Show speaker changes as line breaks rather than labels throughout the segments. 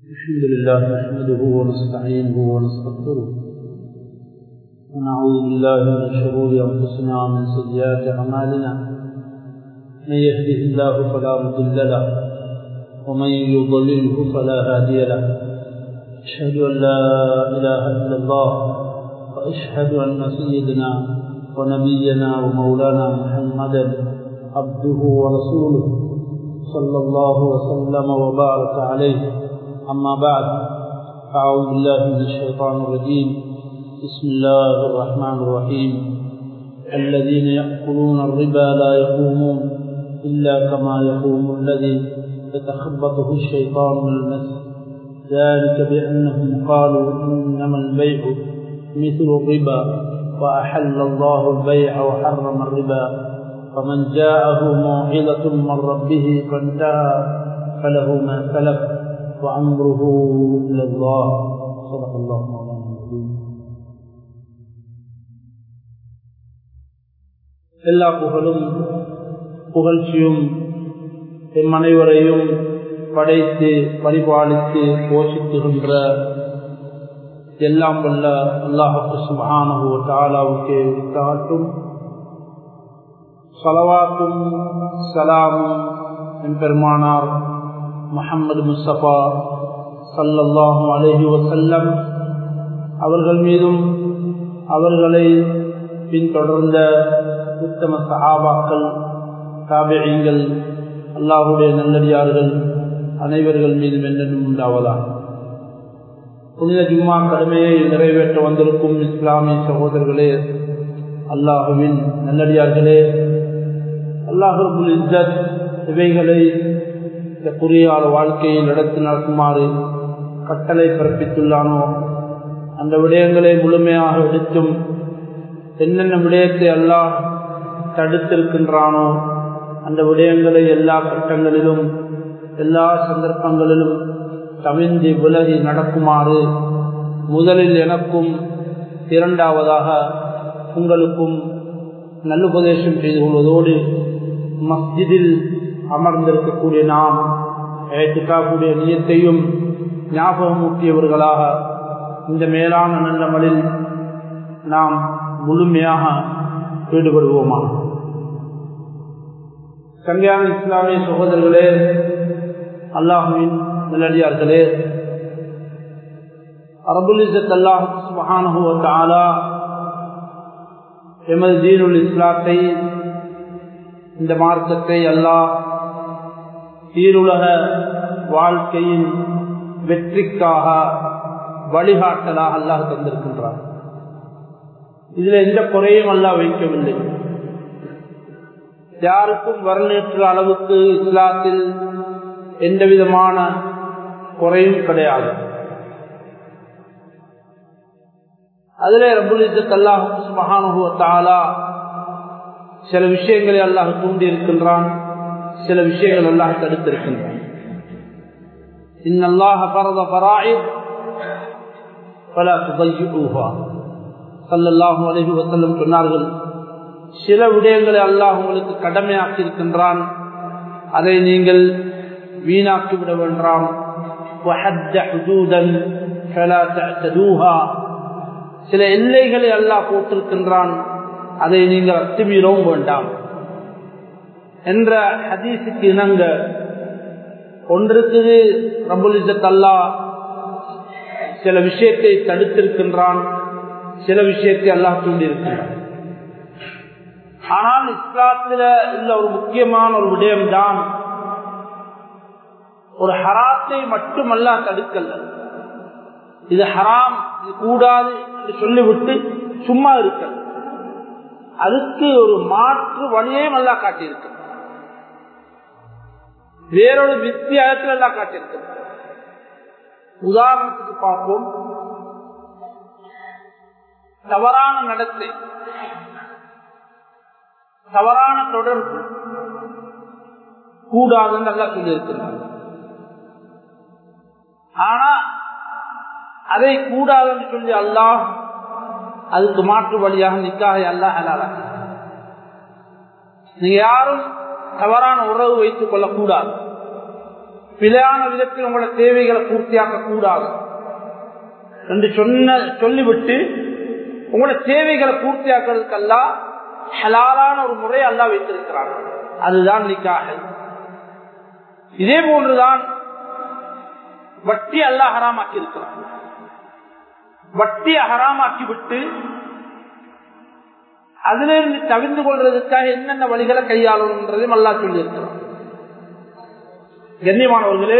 الحمد لله نحمده ونستعينه ونستغفره ونعوذ بالله من شرور انفسنا ومن سيئات اعمالنا من يهده الله فلا مضل له ومن يضلله فلا هادي له اشهد ان لا اله الا الله واشهد ان سيدنا ونبينا ومولانا محمدا عبده ورسوله صلى الله وسلم وبارك عليه أما بعد أعوذ بالله من الشيطان الرجيم بسم الله الرحمن الرحيم الذين يأكلون الربا لا يقومون إلا كما يقوم الذي يتخبطه الشيطان من المس ذلك بأنهم قالوا إنما البيع مثل الربا وأحل الله البيع وحرم الربا فمن جاءه موعظة من ربه فانتهى فله ما سلف وأمره إلى الله صدق الله مولانا العظيم எல்லா புகழும் புகழ்ச்சியும் எம் அனைவரையும் படைத்து பரிபாலித்து போஷித்துகின்ற எல்லாம் வல்ல அல்லாஹு சுபஹானஹு தாலாவுக்கு காட்டும் சலவாத்தும் சலாமும் என் பெருமானார் முகமது முஸ்தபா சல்லல்லாஹு அலஹி வசல்லம் அவர்கள் மீதும் அவர்களை பின்தொடர்ந்த உத்தம சஹாபாக்கள் தாபியங்கள் அல்லாஹுடைய நல்லடியார்கள் அனைவர்கள் மீதும் என்னென்னும் உண்டாவதா புனித ஜும்மா கடமையை நிறைவேற்ற வந்திருக்கும் இஸ்லாமிய சகோதரர்களே அல்லாஹுவின் நல்லடியார்களே அல்லாஹுல் இஜத் இவைகளை இந்த குறியால வாழ்க்கையை நடத்தி நடக்குமாறு கட்டளை பிறப்பித்துள்ளானோ அந்த விடயங்களை முழுமையாக எடுத்தும் என்னென்ன விடயத்தை அல்லாஹ் தடுத்திருக்கின்றானோ அந்த விடயங்களை எல்லா கட்டங்களிலும் எல்லா சந்தர்ப்பங்களிலும் தவிந்தி விலகி நடக்குமாறு முதலில் எனக்கும் இரண்டாவதாக உங்களுக்கும் நல்லுபதேசம் செய்து கொள்வதோடு மஸ்ஜிதில் அமர்ந்திருக்கக்கூடிய நாம் ஏற்றுக்காக்கூடிய நியத்தையும் ஞாபகமூட்டியவர்களாக இந்த மேலான நல்லமலில் நாம் முழுமையாக ஈடுபடுவோமா கல்யாண இஸ்லாமிய சகோதரர்களே அல்லாஹுவின் நல்லடியார்களே அரபுல் இசத் அல்லாஹ் சுபஹானுவத்தாலா எமது தீனுல் இஸ்லாத்தை இந்த மார்க்கத்தை அல்லாஹ் சீருலக வாழ்க்கையின் வெற்றிக்காக வழிகாட்டலாக அல்லாஹ் தந்திருக்கின்றார் இதுல எந்த குறையும் அல்லாஹ் வைக்கவில்லை யாருக்கும் வரலேற்ற அளவுக்கு இஸ்லாத்தில் எந்த விதமான குறையும் கிடையாது அதுல ரபுலிசத் அல்லாஹ் மகானுபவத்தாலா சில விஷயங்களை அல்லாஹ் தூண்டி இருக்கின்றான் சில விஷயங்கள் அல்லாஹ் தடுத்திருக்கின்றான் இன்னல்லாஹ பரத பராயித் பல துதையூஹா சல்லல்லாஹு அலைஹி வஸல்லம் சொன்னார்கள் சில விடயங்களை அல்லாஹ் உங்களுக்கு கடமையாக்கி இருக்கின்றான் அதை நீங்கள் வீணாக்கி விட வேண்டாம் சில எல்லைகளை அல்லாஹ் போட்டிருக்கின்றான் அதை நீங்கள் அத்துமீறவும் வேண்டாம் என்ற ஹதீஸுக்கு இணங்க ஒன்றுக்கு ரபுலிசத் அல்லா சில விஷயத்தை தடுத்திருக்கின்றான் சில விஷயத்தை அல்லாஹ் தூண்டியிருக்கின்றான் ஆனால் இஸ்லாத்துல உள்ள ஒரு முக்கியமான ஒரு விடயம்தான் ஒரு ஹராத்தை மட்டுமல்ல தடுக்கல இது ஹராம் இது கூடாது என்று சொல்லிவிட்டு சும்மா இருக்க அதுக்கு ஒரு மாற்று வழியையும் நல்லா காட்டியிருக்கு வேறொரு வித்தியாசத்தில் எல்லாம் காட்டியிருக்கு உதாரணத்துக்கு பார்ப்போம் தவறான நடத்தை தவறான தொடர்பு கூடாதுன்னு நல்லா சொல்லியிருக்கிறார் ஆனா அதை கூடாதுன்னு சொல்லி அல்லாஹ் அதுக்கு மாற்று வழியாக நிக்காக அல்லாஹ் ஹலாலா நீங்க யாரும் தவறான உறவு வைத்துக் கொள்ளக்கூடாது பிழையான விதத்தில் உங்களோட தேவைகளை பூர்த்தியாக்க கூடாது என்று சொன்ன சொல்லிவிட்டு உங்களோட தேவைகளை பூர்த்தியாக்குறதுக்கெல்லாம் ஹலாலான ஒரு முறை அல்லா வைத்திருக்கிறாங்க அதுதான் நிக்காக இதே போன்றுதான் வட்டி அல்லா ஹராமாக்கி இருக்கிறான் வட்டியை ஹராமாக்கி விட்டு அதிலிருந்து தவிர்ந்து கொள்றதுக்காக என்னென்ன வழிகளை கையாளணுன்றதையும் அல்லா சொல்லி இருக்கிறோம் கண்ணியமானவர்களே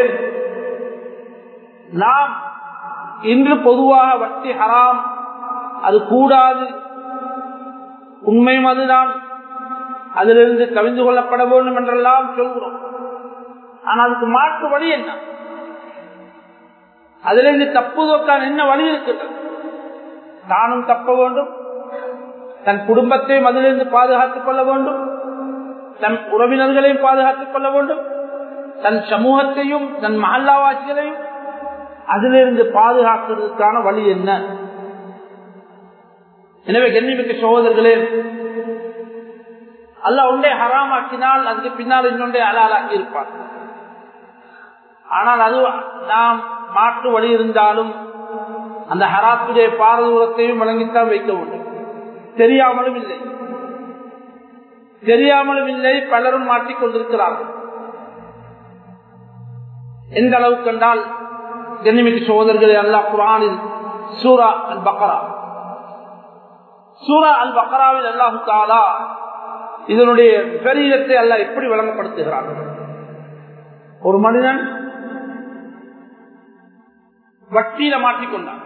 நாம் இன்று பொதுவாக வட்டி ஹராம் அது கூடாது உண்மையும் அதுதான் அதிலிருந்து கவிழ்ந்து கொள்ளப்பட வேண்டும் என்றெல்லாம் சொல்கிறோம் ஆனால் அதுக்கு மாற்று வழி என்ன அதிலிருந்து தப்புவதற்கான என்ன வழி இருக்கின்றது தானும் தப்ப வேண்டும் தன் குடும்பத்தையும் அதிலிருந்து பாதுகாத்துக் கொள்ள வேண்டும் தன் உறவினர்களையும் பாதுகாத்துக் கொள்ள வேண்டும் தன் சமூகத்தையும் தன் மஹல்லாவாசிகளையும் அதிலிருந்து பாதுகாக்கிறதுக்கான வழி என்ன எனவே கண்ணிமிக்க சகோதரர்களே அல்ல ஒன்றே ஹராமாக்கினால் அதுக்கு பின்னால் இன்னொன்றே அலாலாக்கி இருப்பார் ஆனால் அது நாம் மாற்று வழி இருந்தாலும் அந்த ஹராத்துடைய பாரதூரத்தையும் வழங்கித்தான் வைக்க வேண்டும் தெரியாமலும் இல்லை தெரியாமலும் இல்லை பலரும் மாற்றிக்கொண்டிருக்கிறார்கள் எந்த அளவுக்கு கண்டால் கண்ணிமிக்கு சோதர்களே அல்லா குரானில் சூரா அல் பக்கரா சூரா அல் பக்கராவில் அல்லாஹு தாலா இதனுடைய விபரீதத்தை அல்ல எப்படி வழங்கப்படுத்துகிறார் ஒரு மனிதன் வட்டியில மாற்றிக்கொண்டான்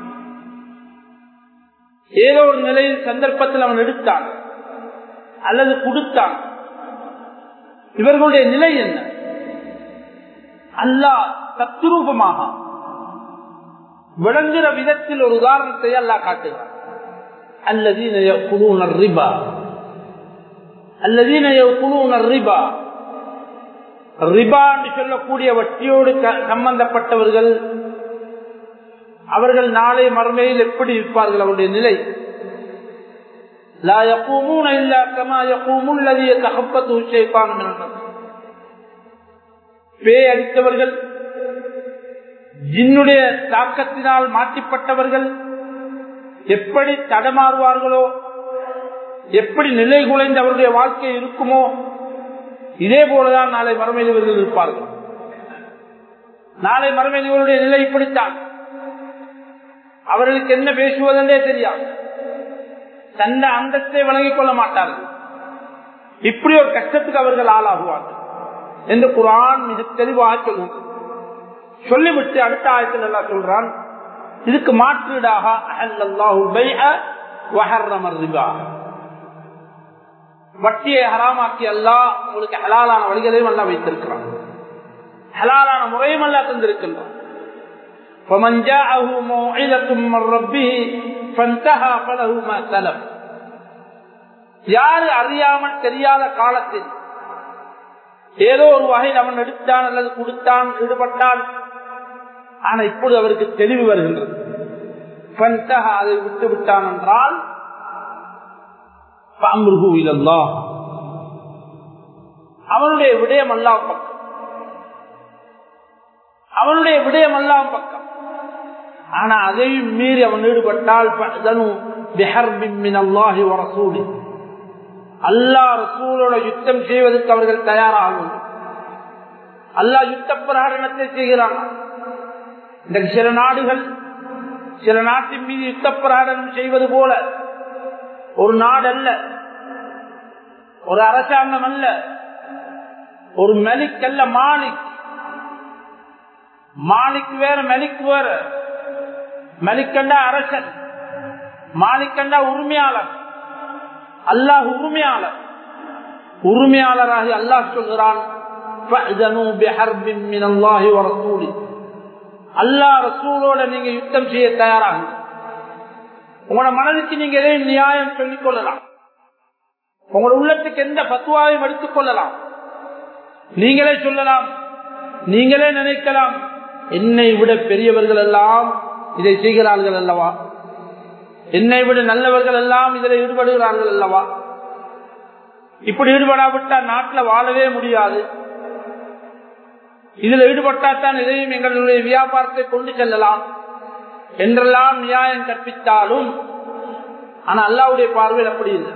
ஏதோ ஒரு நிலையில் சந்தர்ப்பத்தில் அவன் எடுத்தான் அல்லது கொடுத்தான் இவர்களுடைய நிலை என்ன அல்லாஹ் தத்ரூபமாக விளங்குகிற விதத்தில் ஒரு உதாரணத்தை அல்லாஹ் காட்டுகிறார் الذين يأكلون الربا الذين يأكلون الربا ரிபா என்று சொல்லக்கூடிய வட்டியோடு சம்பந்தப்பட்டவர்கள் அவர்கள் நாளை மறுமையில் எப்படி இருப்பார்கள் அவருடைய நிலை பேய் அடித்தவர்கள் ஜின்னுடைய தாக்கத்தினால் மாற்றிப்பட்டவர்கள் எப்படி தடமாறுவார்களோ எப்படி நிலை குலைந்து அவருடைய வாழ்க்கை இருக்குமோ இதே போலதான் நாளை மறுமையில் இவர்கள் இருப்பார்கள் நாளை மறுமையில் இவருடைய நிலை இப்படித்தான் அவர்களுக்கு என்ன பேசுவதென்றே தெரியாது தந்த அந்தஸ்தை வழங்கிக் கொள்ள மாட்டார்கள் இப்படி ஒரு கஷ்டத்துக்கு அவர்கள் ஆளாகுவார்கள் என்று குரான் மிக தெளிவாக சொல்லுங்கள் சொல்லிவிட்டு அடுத்த ஆயத்தில் எல்லாம் சொல்றான் இதுக்கு மாற்றீடாக வட்டியை ஹராமாக்கி அல்லா உங்களுக்கு ஹலாலான வழிகளையும் அல்லா வைத்திருக்கிறான் ஹலாலான முறையும் அல்லா தந்திருக்கின்றான் فمن جاءه موعظة من ربه فانتهى فله ما سلف யாரு அறியாமல் தெரியாத காலத்தில் ஏதோ ஒரு வகையில் அவன் எடுத்தான் அல்லது கொடுத்தான் ஈடுபட்டான் ஆனா இப்பொழுது அவருக்கு தெளிவு வருகின்றது அதை விட்டு விட்டான் என்றால் அவனுடைய விடயம் அல்லாம் பக்கம் அவனுடைய விடயம் அல்லாம் பக்கம் ஆனா அதையும் மீறி அவன் ஈடுபட்டால் அல்லா ரசூலோட யுத்தம் செய்வதற்கு அவர்கள் தயாராகும் அல்லா யுத்த பிரகடனத்தை செய்கிறான் இந்த சில நாடுகள் சில நாட்டின் மீது யுத்த பிரகடனம் செய்வது போல ஒரு நாடு அல்ல ஒரு அரசாங்கம் அல்ல ஒரு மெலிக் அல்ல மாலிக் மாலிக் வேற மெலிக் வேற மெலிக்கண்டா அரசன் மாலிக்கண்டா உரிமையாளர் அல்லாஹ் உரிமையாளர் உரிமையாளராக அல்லாஹ் சொல்கிறான் அல்லா ரசூலோட நீங்க யுத்தம் செய்ய தயாராக உங்களோட மனதுக்கு நீங்க எதையும் நியாயம் சொல்லிக் கொள்ளலாம் உங்களோட உள்ளத்துக்கு எந்த பத்துவாவையும் எடுத்துக் கொள்ளலாம் நீங்களே சொல்லலாம் நீங்களே நினைக்கலாம் என்னை விட பெரியவர்கள் எல்லாம் இதை செய்கிறார்கள் அல்லவா என்னை விட நல்லவர்கள் எல்லாம் இதில் ஈடுபடுகிறார்கள் அல்லவா இப்படி ஈடுபடாவிட்டால் நாட்டில் வாழவே முடியாது இதில் ஈடுபட்டால்தான் இதையும் எங்களுடைய வியாபாரத்தை கொண்டு செல்லலாம் என்றெல்லாம் நியாயம் கற்பித்தாலும் ஆனா அல்லாவுடைய பார்வையில் அப்படி இல்லை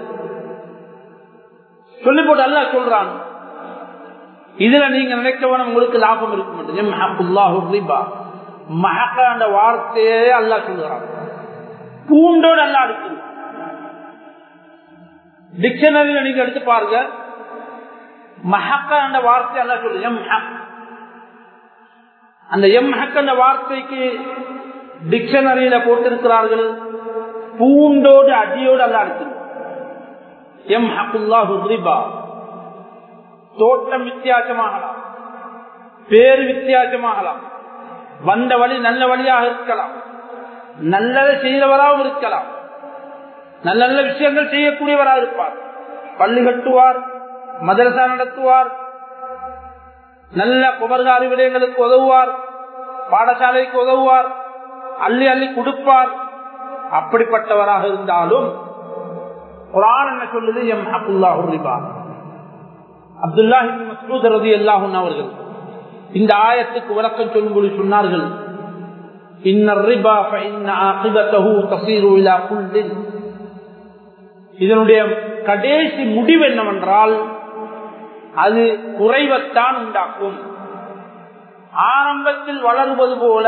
சொல்லி போட்டு அல்லா சொல்றான் இதுல நீங்க நினைக்க வேணும் உங்களுக்கு லாபம் இருக்கும் மஹக்க அந்த வார்த்தையே அல்லா சொல்லுறான் பூண்டோடு அல்லா இருக்கு டிக்ஷனரியில நீங்க எடுத்து பாருங்க மஹக்க அந்த வார்த்தை அல்லா சொல்லு எம் அந்த எம் ஹக் அந்த வார்த்தைக்கு டிக்ஷனரியில போட்டிருக்கிறார்கள் பூண்டோடு அடியோடு அல்லா இருக்கு எம் ஹக்குல்லாஹு ரிபா தோட்டம் வித்தியாசமாகலாம் பேரு வித்தியாசமாகலாம் வந்த வழி நல்ல வழியாக இருக்கலாம் நல்லதை செய்தவராகவும் இருக்கலாம் நல்ல நல்ல விஷயங்கள் செய்யக்கூடியவராக இருப்பார் பள்ளி கட்டுவார் மதரசா நடத்துவார் நல்ல குமர்காரி விடயங்களுக்கு உதவுவார் பாடசாலைக்கு உதவுவார் அள்ளி அள்ளி கொடுப்பார் அப்படிப்பட்டவராக இருந்தாலும் குரான் என்ன சொல்லுது எம் அப்துல்லா ரிபா அப்துல்லாஹி மசூத் ரதி அல்லாஹன் அவர்கள் இந்த ஆயத்துக்கு விளக்கம் சொல்லும்போது சொன்னார்கள் இதனுடைய கடைசி முடிவு என்னவென்றால் அது குறைவத்தான் உண்டாக்கும் ஆரம்பத்தில் வளருவது போல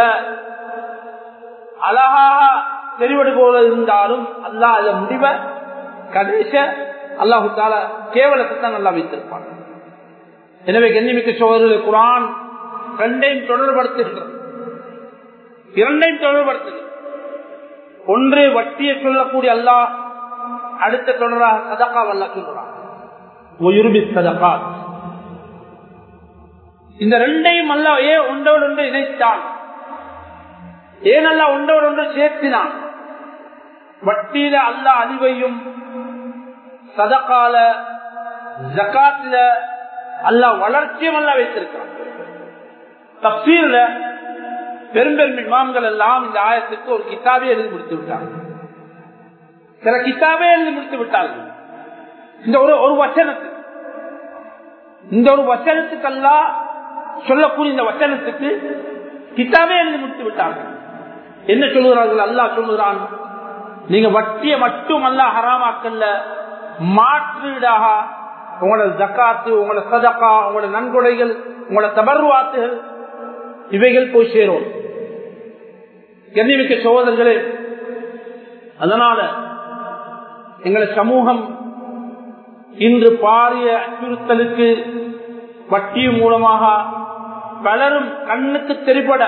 அழகாக தெரிவது போல இருந்தாலும் அல்லாஹ் அதை முடிவை கடைச அல்லாஹு தால கேவலத்தை தான் நல்லா வைத்திருப்பான் எனவே கண்ணிமிக்க சோதரர்கள் குரான் ரெண்டையும் தொடர்படுத்துகிறது இரண்டையும் தொடர்படுத்துகிறது ஒன்று வட்டியை சொல்லக்கூடிய அல்லாஹ் அடுத்த தொடராக சதக்கா அல்லா சொல்றான் சதக்கா இந்த ரெண்டையும் அல்ல ஏன் ஒன்றோடு ஒன்று இணைத்தான் ஏன் அல்ல ஒன்றோடு ஒன்று சேர்த்தினான் வட்டியில அல்ல அழிவையும் சதக்கால ஜக்காத்துல அல்ல வளர்ச்சியும் அல்ல வைத்திருக்கான் தப்சீர்ல பெரும்பெருமை இமாம்கள் எல்லாம் இந்த ஆயத்துக்கு ஒரு கிதாபே எழுதி முடித்து விட்டாங்க சில கிதாபே எழுதி முடித்து விட்டார்கள் இந்த ஒரு ஒரு வச்சனத்துக்கு இந்த ஒரு வச்சனத்துக்கெல்லாம் சொல்லக்கூடிய இந்த வச்சனத்துக்கு கிதாபே எழுதி முடித்து விட்டார்கள் என்ன சொல்லுகிறார்கள் அல்லாஹ் சொல்லுகிறான் நீங்க வட்டியை மட்டும் அல்ல ஹராமாக்கல்ல மாற்றீடாக உங்களோட ஜக்காத்து உங்களோட சதக்கா உங்களோட நன்கொடைகள் உங்களோட தபர்வாத்துகள் இவைகள் போய் சேரும் கண்ணிமிக்க சகோதரர்களே அதனால எங்களை சமூகம் இன்று பாரிய அச்சுறுத்தலுக்கு வட்டி மூலமாக பலரும் கண்ணுக்கு தெரிபட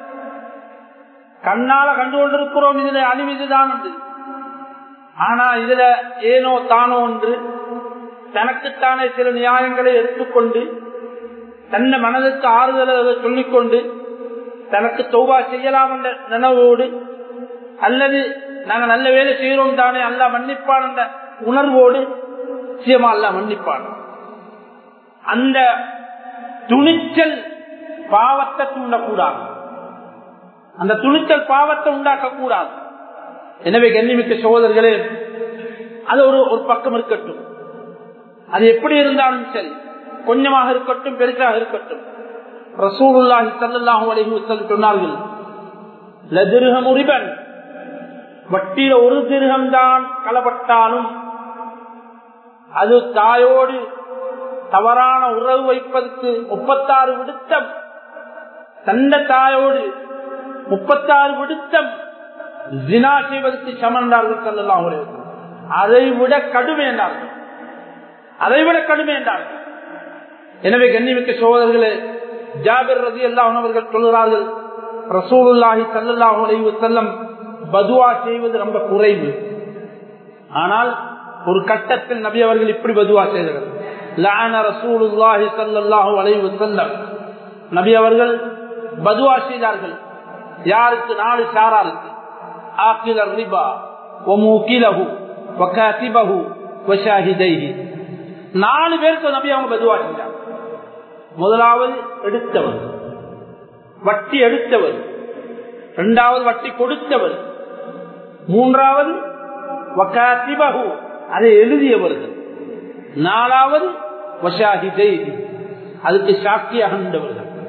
கண்ணால கண்டு கொண்டிருக்கிறோம் இதுல அழிவுதான் ஆனா இதுல ஏனோ தானோ ஒன்று தனக்குத்தானே சில நியாயங்களை எடுத்துக்கொண்டு தன்னை மனதுக்கு ஆறுதலை சொல்லிக்கொண்டு தனக்கு தௌபா செய்யலாம் என்ற நினைவோடு அல்லது நாங்கள் நல்ல வேலை செய்கிறோம் தானே அல்ல மன்னிப்பான் என்ற உணர்வோடு நிச்சயமா அல்ல மன்னிப்பான் அந்த துணிச்சல் பாவத்தை தூண்டக்கூடாது அந்த துணிச்சல் பாவத்தை உண்டாக்க கூடாது எனவே கண்ணிமிக்க சகோதரர்களே அது ஒரு ஒரு பக்கம் இருக்கட்டும் அது எப்படி இருந்தாலும் சரி கொஞ்சமாக இருக்கட்டும் பெருசாக இருக்கட்டும் ரசூலுல்லாஹி ஸல்லல்லாஹு அலைஹி வஸல்லம் சொன்னார்கள் லதிர்ஹம் ரிபன் வட்டியில ஒரு திருகம் தான் களப்பட்டாலும் அது தாயோடு தவறான உறவு வைப்பதற்கு முப்பத்தாறு விடுத்தம் தந்த தாயோடு முப்பத்தாறு விடுத்தம் ஜினா செய்வதற்கு சமன்றார்கள் சொல்லலாம் அதை விட கடுமை என்றார்கள் அதை விட கடுமை என்றார்கள் எனவே கண்ணிமிக்க சோதர்களே ஜாபிர் ரதி அல்லாஹ் அவர்கள் சொல்கிறார்கள் ரசூலுல்லாஹி சல்லாஹூ அலைவு செல்லம் பதுவா செய்வது ரொம்ப குறைவு ஆனால் ஒரு கட்டத்தில் நபி அவர்கள் இப்படி பதுவா செய்தார்கள் லான ரசூலுல்லாஹி சல்லாஹூ அலைவு செல்லம் நபி அவர்கள் பதுவா செய்தார்கள் யாருக்கு நாலு சாராருக்கு ஆக்கிலர் ரிபா ஒமூக்கிலஹு வகாத்திபஹு வஷாஹிதைஹி நாலு பேருக்கு நபி அவங்க பதுவா செஞ்சாங்க முதலாவது எடுத்தவர் வட்டி எடுத்தவர் இரண்டாவது வட்டி கொடுத்தவர் மூன்றாவது வகாத்திபஹு அதை எழுதியவர்கள் நாலாவது வஷாஹிதைஹி அதுக்கு சாட்சியாக இருந்தவர்கள்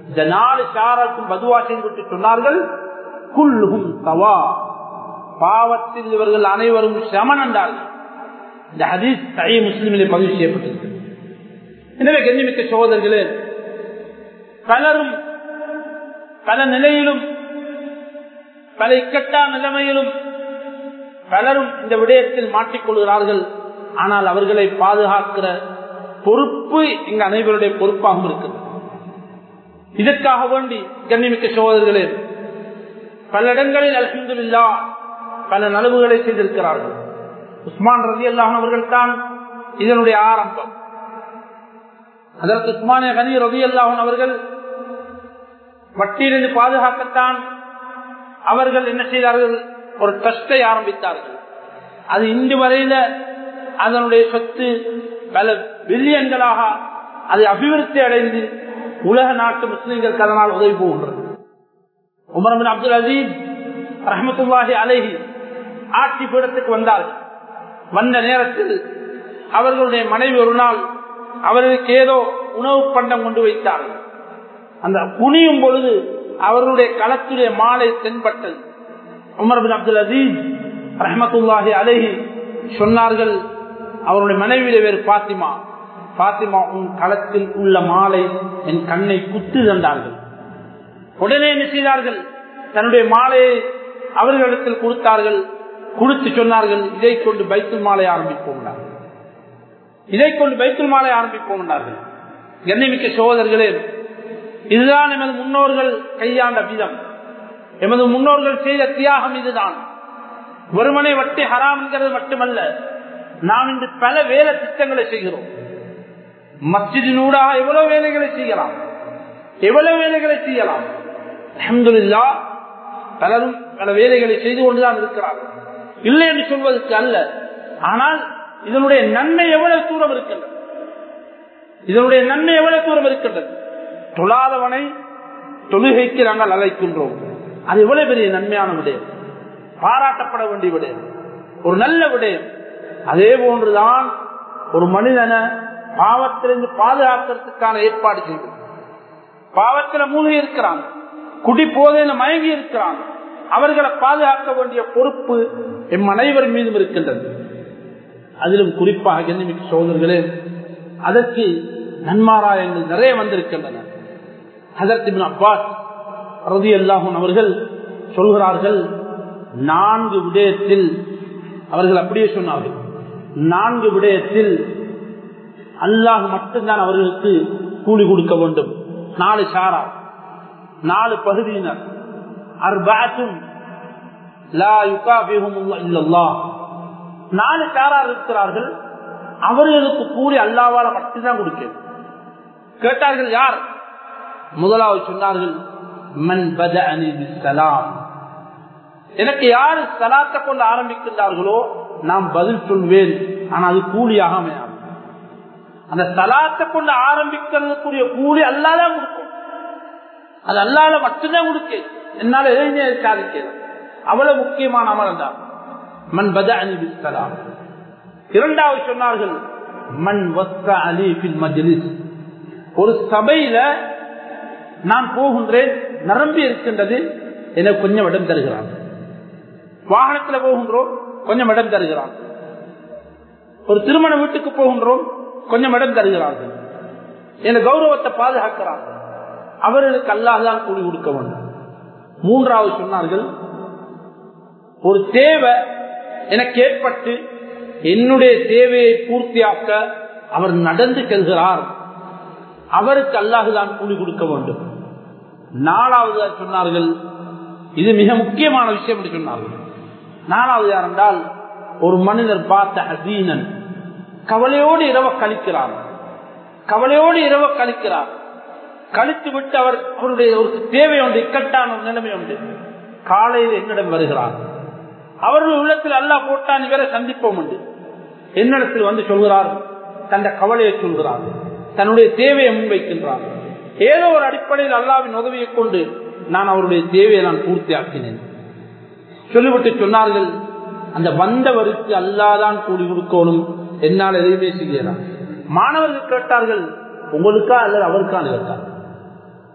இந்த நாலு ஷாராக்கும் பதுவா செய்து சொன்னார்கள் குல்லுகும் தவா பாவத்தில் இவர்கள் அனைவரும் சமன் என்றார்கள் இந்த ஹதீஸ் சை முஸ்லிமிலே பதிவு செய்யப்பட்டது எனவே கண்ணிமிக்க சகோதரர்களே பலரும் பல நிலையிலும் பல இக்கட்டான நிலைமையிலும் பலரும் இந்த விடயத்தில் மாட்டிக்கொள்கிறார்கள் ஆனால் அவர்களை பாதுகாக்கிற பொறுப்பு எங்க அனைவருடைய பொறுப்பாகவும் இருக்குது இதற்காக வேண்டி கண்ணிமிக்க சகோதரர்களே பல இடங்களில் அலமதுல்லா பல நலவுகளை செய்திருக்கிறார்கள் உஸ்மான் ரதி அல்லாஹன் அவர்கள் தான் இதனுடைய ஆரம்பம் அதற்கு உஸ்மானிய கனி ரதி அல்லாஹன் அவர்கள் வட்டியிலிருந்து பாதுகாக்கத்தான் அவர்கள் என்ன செய்தார்கள் ஒரு ட்ரஸ்டை ஆரம்பித்தார்கள் அது இன்று வரையில அதனுடைய சொத்து பல பில்லியன்களாக அது அபிவிருத்தி அடைந்து உலக நாட்டு முஸ்லிம்களுக்கு அதனால் உதவி போகின்றது உமரபின் அப்துல் அசீஸ் ரஹமத்துல்லாஹி அலேஹி ஆட்சி பீடத்துக்கு வந்தார்கள் வந்த நேரத்தில் அவர்களுடைய மனைவி ஒரு நாள் அவர்களுக்கு ஏதோ உணவு பண்டம் கொண்டு வைத்தார்கள் அந்த குனியும் பொழுது அவர்களுடைய களத்துடைய மாலை தென்பட்டது உமர் பின் அப்துல் அசீஸ் ரஹமத்துல்லாஹி அலேஹி சொன்னார்கள் அவருடைய மனைவியில வேறு பாத்திமா பாத்திமா உன் களத்தில் உள்ள மாலை என் கண்ணை குத்து தந்தார்கள் உடனே என்ன செய்தார்கள் தன்னுடைய மாலையை அவர்களிடத்தில் கொடுத்தார்கள் கொடுத்து சொன்னார்கள் இதை கொண்டு பைத்துல் மாலை ஆரம்பிப்போம் இதை கொண்டு பைத்துல் மாலை ஆரம்பிப்போம் என்றார்கள் எண்ணமிக்க சோதர்களே இதுதான் எமது முன்னோர்கள் கையாண்ட விதம் எமது முன்னோர்கள் செய்த தியாகம் இதுதான் ஒருமனை வட்டி ஹராம் என்கிறது மட்டுமல்ல நாம் இன்று பல வேலை திட்டங்களை செய்கிறோம் மஸ்ஜிதினூடாக எவ்வளவு வேலைகளை செய்யலாம் எவ்வளவு வேலைகளை செய்யலாம் அஹமதுல்லா பலரும் பல வேலைகளை செய்து கொண்டுதான் இருக்கிறார்கள் இல்லை என்று சொல்வதற்கு அல்ல ஆனால் இதனுடைய நன்மை எவ்வளவு தூரம் இருக்கின்றது இதனுடைய நன்மை எவ்வளவு தூரம் இருக்கின்றது தொழாதவனை தொழுகைக்கு நாங்கள் அழைக்கின்றோம் அது எவ்வளவு பெரிய நன்மையான விடயம் பாராட்டப்பட வேண்டிய விடயம் ஒரு நல்ல விடயம் அதே போன்றுதான் ஒரு மனிதனை பாவத்திலிருந்து பாதுகாக்கிறதுக்கான ஏற்பாடு செய்வது பாவத்தில் மூழ்கி இருக்கிறான் குடி போதையில மயங்கி இருக்கிறான் அவர்களை பாதுகாக்க வேண்டிய பொறுப்பு எம் அனைவர் மீதும் இருக்கின்றது அதிலும் குறிப்பாக எண்ணிமிக்க சோதர்களே அதற்கு நன்மாராயங்கள் நிறைய வந்திருக்கின்றன அதற்கு அப்பாஸ் ரதி அல்லாஹும் அவர்கள் சொல்கிறார்கள் நான்கு விடயத்தில் அவர்கள் அப்படியே சொன்னார்கள் நான்கு விடயத்தில் அல்லாஹ் மட்டும்தான் அவர்களுக்கு கூலி கொடுக்க வேண்டும் நாலு சாரா நாலு பகுதியினர் அர்பாத்தும் நாலு சாரார் இருக்கிறார்கள் அவர்களுக்கு கூலி அல்லாவால மட்டும்தான் கொடுக்க கேட்டார்கள் யார் முதலாவது சொன்னார்கள் மன் பத அனி சலாம் எனக்கு யாரு சலாத்தை கொண்டு ஆரம்பிக்கின்றார்களோ நாம் பதில் சொல்வேன் ஆனா அது கூலியாக அமையாது அந்த சலாத்தை கொண்டு ஆரம்பிக்கிறதுக்குரிய கூலி அல்லாதான் கொடுக்கும் அது அல்லாத மட்டும்தான் கொடுக்க என்னால எதையுமே சாதிக்கிறது அவ்வளவு முக்கியமான அமல் தான் மண் பத அனி சலாம் இரண்டாவது சொன்னார்கள் மண் வஸ்த அலி பின் மஜ்லிஸ் ஒரு சபையில நான் போகின்றேன் நிரம்பி இருக்கின்றது எனக்கு கொஞ்சம் இடம் தருகிறான் வாகனத்துல போகின்றோம் கொஞ்சம் இடம் தருகிறான் ஒரு திருமண வீட்டுக்கு போகின்றோம் கொஞ்சம் இடம் தருகிறார்கள் என கௌரவத்தை பாதுகாக்கிறார்கள் அவர்களுக்கு அல்லாஹான் கூலி கொடுக்க வேண்டும் மூன்றாவது சொன்னார்கள் ஒரு தேவை எனக்கு ஏற்பட்டு என்னுடைய தேவையை பூர்த்தியாக்க அவர் நடந்து செல்கிறார் அவருக்கு அல்லாஹுதான் கூலி கொடுக்க வேண்டும் நாலாவது சொன்னார்கள் இது மிக முக்கியமான விஷயம் என்று சொன்னார்கள் நாலாவது யார் என்றால் ஒரு மனிதர் பார்த்த ஹசீனன் கவலையோடு இரவ கழிக்கிறார் கவலையோடு இரவ கழிக்கிறார் கழித்து விட்டு அவர் அவருடைய ஒரு தேவை உண்டு இக்கட்டான ஒரு நிலைமை உண்டு காலையில் என்னிடம் வருகிறார் அவர்கள் உள்ளத்தில் அல்லா போட்டான் இவரை சந்திப்போம் உண்டு என்னிடத்தில் வந்து சொல்கிறார் தந்த கவலையை சொல்கிறார் தன்னுடைய தேவையை முன்வைக்கின்றார் ஏதோ ஒரு அடிப்படையில் அல்லாவின் உதவியை கொண்டு நான் அவருடைய தேவையை நான் பூர்த்தி ஆக்கினேன் சொல்லிவிட்டு சொன்னார்கள் அந்த வந்தவருக்கு அல்லாதான் கூலி கொடுக்கணும் என்னால் எதையுமே செய்யலாம் மாணவர்கள் கேட்டார்கள் உங்களுக்கா அல்லது அவருக்கான கேட்டார்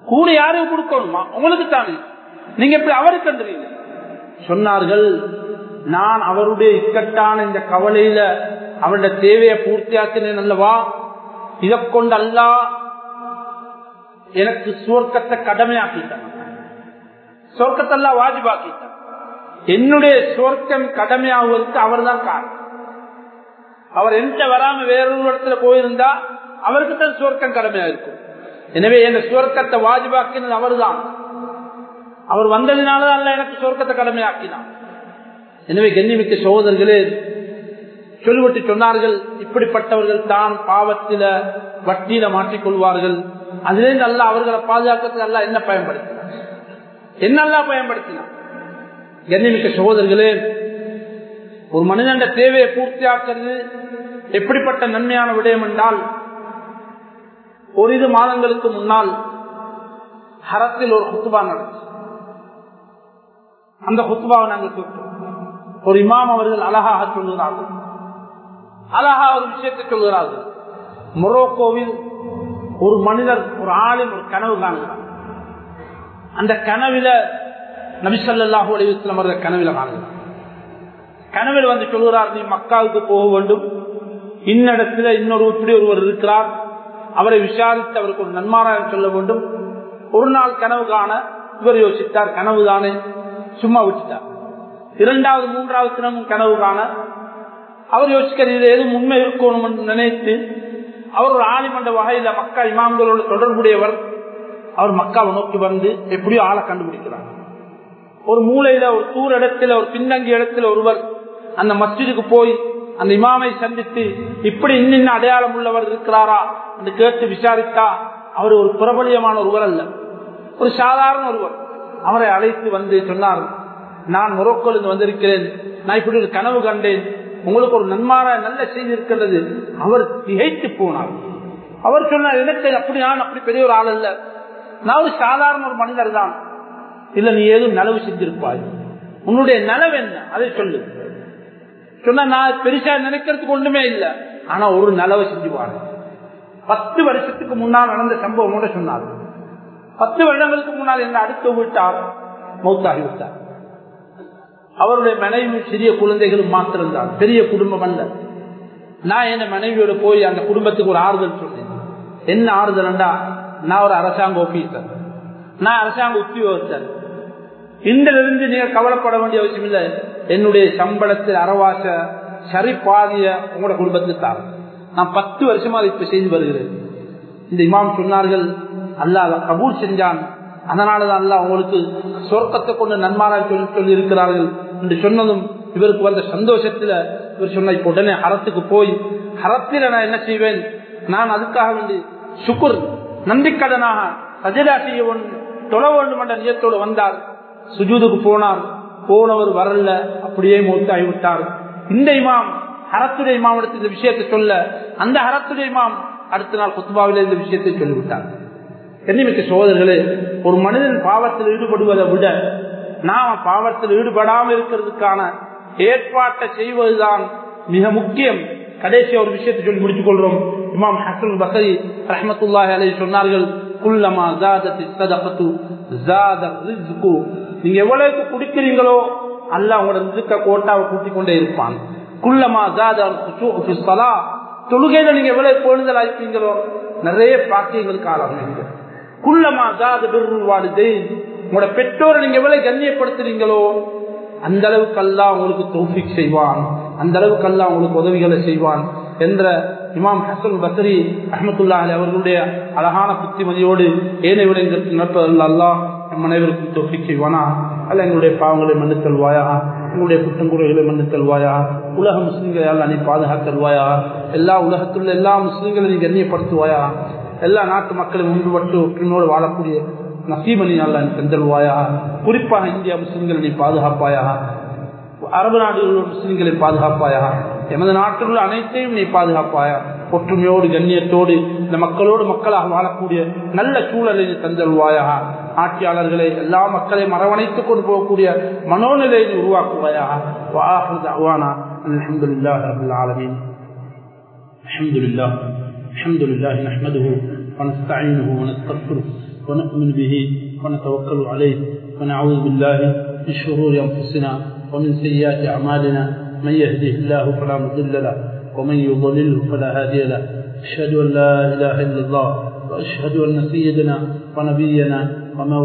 கூலி யாருக்கு கொடுக்கணுமா உங்களுக்கு தானே நீங்க எப்படி அவருக்கு கண்டுறீங்க சொன்னார்கள் நான் அவருடைய இக்கட்டான இந்த கவலையில அவருடைய தேவையை பூர்த்தியாக்கினேன் அல்லவா இதை கொண்டு அல்லா எனக்கு சுவர்க்கத்தை கடமையாக்கிட்டான் சொர்க்கத்தெல்லாம் வாஜிபாக்கிட்டான் என்னுடைய சுவர்க்கம் கடமையாகுவதற்கு அவர் தான் காரணம் அவர் எந்த வராம வேறொரு இடத்துல போயிருந்தா அவருக்கு தான் சுவர்க்கம் கடமையா இருக்கும் எனவே என் சுவர்க்கத்தை வாஜிபாக்கினது அவர் தான் அவர் வந்ததினாலதான் அல்ல எனக்கு சுவர்க்கத்தை கடமையாக்கினான் எனவே கண்ணிமிக்க சகோதரர்களே சொல்லிவிட்டு சொன்னார்கள் இப்படிப்பட்டவர்கள் தான் பாவத்தில வட்டியில மாற்றிக்கொள்வார்கள் அதிலிருந்து அல்ல அவர்களை பாதுகாக்கிறதுக்கு அல்ல என்ன பயன்படுத்தினார் என்னெல்லாம் பயன்படுத்தினார் கண்ணிமிக்க சகோதரர்களே ஒரு மனிதன் தேவையை பூர்த்தியாக்குறது எப்படிப்பட்ட நன்மையான விடயம் என்றால் ஒரு இது மாதங்களுக்கு முன்னால் ஹரத்தில் ஒரு குத்துபா நடந்துச்சு அந்த குத்துபாவை நாங்கள் கேட்டோம் ஒரு இமாம் அவர்கள் அழகாக சொல்லுகிறார்கள் அழகா ஒரு விஷயத்தை சொல்கிறார்கள் மொரோக்கோவில் ஒரு மனிதர் ஒரு ஆளின் ஒரு கனவு காணுகிறார் அந்த கனவில நபிசல்லாஹூ அலிவஸ்லம் அவர்கள் கனவில காணுகிறார் கனவில் வந்து சொல்கிறார் நீ மக்காவுக்கு போக வேண்டும் இன்னிடத்துல இன்னொரு இப்படி ஒருவர் இருக்கிறார் அவரை விசாரித்து அவருக்கு ஒரு நன்மாராயம் சொல்ல வேண்டும் ஒரு நாள் கனவு காண இவர் யோசித்தார் கனவு தானே சும்மா விட்டுட்டார் இரண்டாவது மூன்றாவது தினமும் கனவு காண அவர் யோசிக்கிறது இது எதுவும் உண்மை இருக்கணும் என்று நினைத்து அவர் ஒரு ஆலிமண்ட வகையில மக்கா இமாம்களோடு தொடர்புடையவர் அவர் மக்காவை நோக்கி வந்து எப்படியோ ஆளை கண்டுபிடிக்கிறார் ஒரு மூலையில ஒரு தூர் இடத்துல ஒரு பின்னங்கி இடத்துல ஒருவர் அந்த மஸ்ஜிதுக்கு போய் அந்த இமாமை சந்தித்து இப்படி இன்னும் அடையாளம் உள்ளவர் இருக்கிறாரா என்று கேட்டு விசாரித்தா அவர் ஒரு பிரபலியமான ஒருவர் அல்ல ஒரு சாதாரண ஒருவர் அவரை அழைத்து வந்து சொன்னார் நான் மொரோக்கோலிருந்து வந்திருக்கிறேன் நான் இப்படி ஒரு கனவு கண்டேன் உங்களுக்கு ஒரு நன்மார நல்ல செய்தி இருக்கிறது அவர் திகைத்து போனார் அவர் சொன்னார் எனக்கு அப்படி நான் அப்படி பெரிய ஒரு ஆள் அல்ல நான் ஒரு சாதாரண ஒரு மனிதர் தான் இல்ல நீ ஏதும் நலவு செஞ்சிருப்பாய் உன்னுடைய நலவு என்ன அதை சொல்லு சொன்னா நான் பெருசா நினைக்கிறதுக்கு ஒண்ணுமே இல்லை ஆனா ஒரு நலவை செஞ்சுவாங்க பத்து வருஷத்துக்கு முன்னால் நடந்த சம்பவம் சொன்னார் பத்து வருடங்களுக்கு முன்னால் என்ன அடுத்த விட்டார் மௌத்தாகி விட்டார் அவருடைய மனைவி சிறிய குழந்தைகளும் மாத்திருந்தார் பெரிய குடும்பம் அல்ல நான் என் மனைவியோட போய் அந்த குடும்பத்துக்கு ஒரு ஆறுதல் சொன்னேன் என்ன ஆறுதல்ண்டா நான் ஒரு அரசாங்க ஆபீசர் நான் அரசாங்க உத்தியோகத்தர் இன்றிலிருந்து நீங்க கவலைப்பட வேண்டிய அவசியம் இல்லை என்னுடைய சம்பளத்தில் அறவாச சரி பாதிய உங்களோட குடும்பத்துக்கு தார நான் பத்து வருஷமா அதை இப்ப செய்து வருகிறேன் இந்த இமாம் சொன்னார்கள் அல்லா அதை கபூல் செஞ்சான் அதனாலதான் அல்ல அவங்களுக்கு சொர்க்கத்தை கொண்டு நன்மாராக சொல்லி சொல்லி இருக்கிறார்கள் என்று சொன்னதும் இவருக்கு வந்த சந்தோஷத்துல இவர் சொன்ன இப்ப உடனே ஹரத்துக்கு போய் ஹரத்தில நான் என்ன செய்வேன் நான் அதுக்காக வேண்டி சுக்குர் நன்றிக்கடனாக சஜிதா செய்ய தொழ வேண்டும் என்ற நியத்தோடு வந்தார் சுஜூதுக்கு போனார் போனவர் வரல அப்படியே மூத்தாகி விட்டார் இந்த இமாம் ஹரத்துடைய இமாம் எடுத்து இந்த விஷயத்தை சொல்ல அந்த ஹரத்துடைய இமாம் அடுத்த நாள் குத்துபாவில இந்த விஷயத்தை சொல்லிவிட்டார் என்னமிக்க சோதர்களே ஒரு மனிதன் பாவத்தில் ஈடுபடுவதை விட நாம பாவத்தில் ஈடுபடாமல் இருக்கிறதுக்கான ஏற்பாட்டை செய்வதுதான் மிக முக்கியம் கடைசி ஒரு விஷயத்தை சொல்லி முடித்துக் கொள்றோம் இமாம் ஹசன் பசரி ரஹமத்துல்லாஹி அலை சொன்னார்கள் குல்லமா ஜாதத்தி சதகத்து ஜாத ரிஸ்கு நீங்க எவ்வளவுக்கு குடிக்கிறீங்களோ அல்ல உங்களோட ரிஸ்க கோட்டாவை கூட்டிக் கொண்டே இருப்பான் குல்லமா ஜாத சலா தொழுகையில நீங்க எவ்வளவு பொழுதல் ஆயிப்பீங்களோ நிறைய பாக்கியங்களுக்கு ஆளாகுவீங்க குள்ளமா ஜாத பெருவாடுது உங்களோட பெற்றோரை நீங்க எவ்வளவு கண்ணியப்படுத்துறீங்களோ அந்த அளவுக்கு அல்லா உங்களுக்கு தோஃபிக் செய்வான் அந்த அளவுக்கு அல்லா உங்களுக்கு உதவிகளை செய்வான் என்ற இமாம் ஹசன் பத்ரி அஹமத்துல்லா அலி அவர்களுடைய அழகான புத்திமதியோடு ஏனை விடங்களுக்கு நடப்பதல்ல அல்லா நம் அனைவருக்கும் தோஃபிக் செய்வானா அல்ல எங்களுடைய பாவங்களை மன்னித்தல்வாயா எங்களுடைய குற்றங்குறைகளை மன்னித்தல்வாயா உலக முஸ்லிம்களை அல்ல நீ பாதுகாத்தல்வாயா எல்லா உலகத்துள்ள எல்லா முஸ்லிம்களை நீ கண்ணியப்படுத்துவாயா எல்லா நாட்டு மக்களும் ஒன்றுபட்டு ஒற்றுமையோடு வாழக்கூடிய நசீபனி அல்ல தந்தல்வாயா குறிப்பாக இந்தியா முஸ்லிம்களை நீ பாதுகாப்பாயா அரபு நாடுகளில் முஸ்லிம்களை பாதுகாப்பாயா எமது நாட்டில் உள்ள அனைத்தையும் நீ பாதுகாப்பாயா ஒற்றுமையோடு கண்ணியத்தோடு இந்த மக்களோடு மக்களாக வாழக்கூடிய நல்ல சூழலை நீ தந்தல்வாயா ஆட்சியாளர்களை எல்லா மக்களையும் அரவணைத்துக் கொண்டு போகக்கூடிய மனோநிலையை உருவாக்குவாயா الحمد لله رب العالمين الحمد لله الحمد لله نحمده ونستعينه ونستغفره ونؤمن به ونتوكل عليه ونعوذ بالله من شرور أنفسنا ومن سيئات أعمالنا من يهده الله فلا مضل له ومن يضلله فلا هادي له أشهد أن لا إله إلا الله وأشهد أن سيدنا ونبينا ومولانا